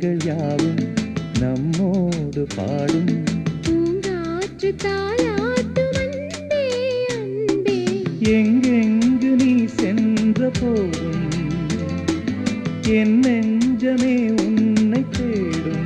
காலங்கள் யாவும் நம்மோடு பாடும் பூங்காற்று தாலாட்டும் அன்பே அன்பே எங்கெங்கு நீ சென்ற போதும் என் நெஞ்சமே உன்னை தேடும்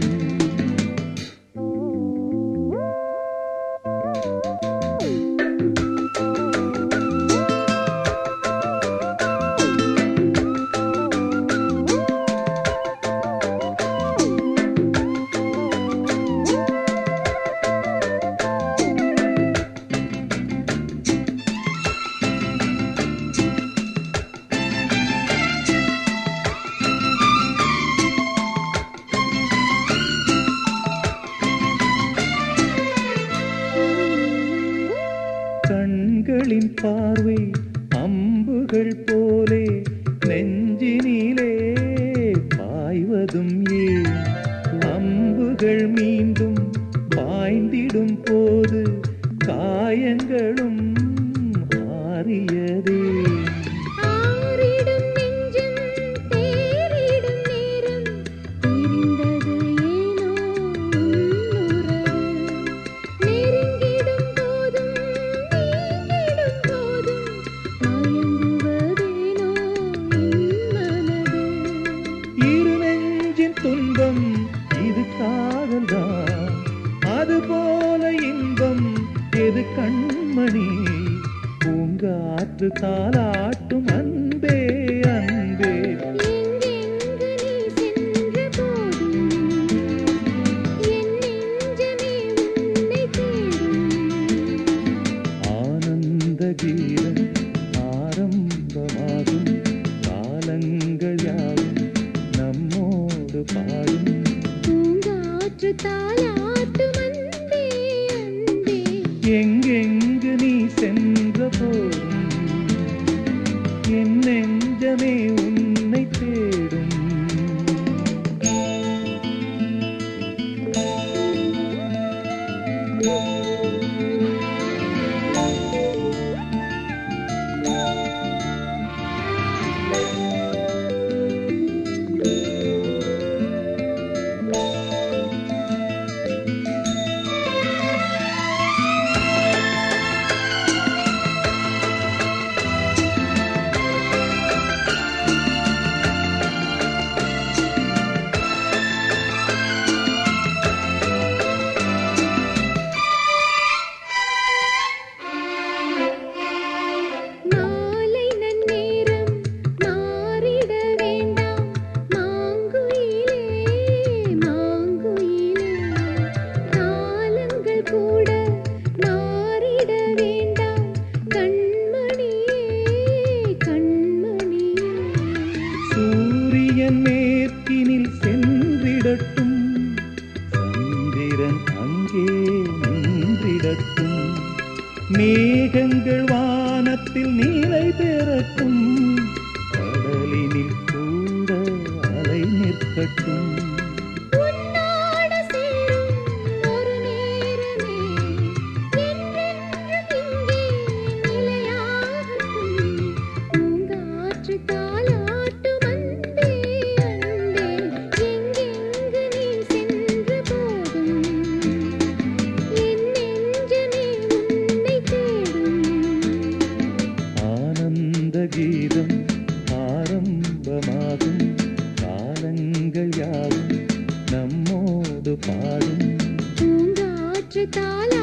கண்களின் பார்வை அம்புகள் போலே நெஞ்சினிலே பாய்வதும் ஏன் அம்புகள் மீண்டும் பாய்ந்திடும் போது காயங்களும் ஆறியதே ஆறிடும் நெஞ்சம் தேறிடும் நேரம் பிரிந்தது ஏனோ உன்னுறவு நெருங்கிடும் போதும் நீங்கிடும் போதும் மயங்குவதேனோ என் மனது இரு நெஞ்சின் துன்பம் இது காதல்தான் அதுபோல இன்பம் எது கண்மணி பூங்காற்று தாலாட்டும் அன்பே அன்பே எங்கெங்கு நீ சென்ற போதும் என் நெஞ்சமே உன்னை தேடும் ஆனந்த கீதம் ஆரம்பமாகும் காலங்கள் யாவும் நம்மோடு பாடும் பூங்காற்று தாலாட்டும் அன்பே அன்பே எங்கெங்கு நீ சென்ற போதும் என் நெஞ்சமே உன்னை தேடும் மாலை நன்னேரம் மாறிட வேண்டாம் மாங்குயிலே மாங்குயிலே காலங்கள் கூட மாறிட வேண்டாம் கண்மணியே கண்மணியே சூரியன் மேற்கினில் சென்றிடட்டும் சந்திரன் அங்கே நின்றிடட்டும் மேகங்கள் வானத்தில் நிலை பெறட்டும் கடலினில் கூட அலை நிற்கட்டும் உன்னோடு சேரும் ஒரு நேரமே என்றென்றும் இங்கே நிலையாகட்டும் பூங்காற்று தாலாட்டும் அன்பே அன்பே எங்கெங்கு நீ சென்ற போதும் என் நெஞ்சமே உன்னை தேடும் ஆனந்த கீதம் ஆரம்பமாகும் காலங்கள் யாவும் நம்மோடு பாடும் பூங்காற்று தாலா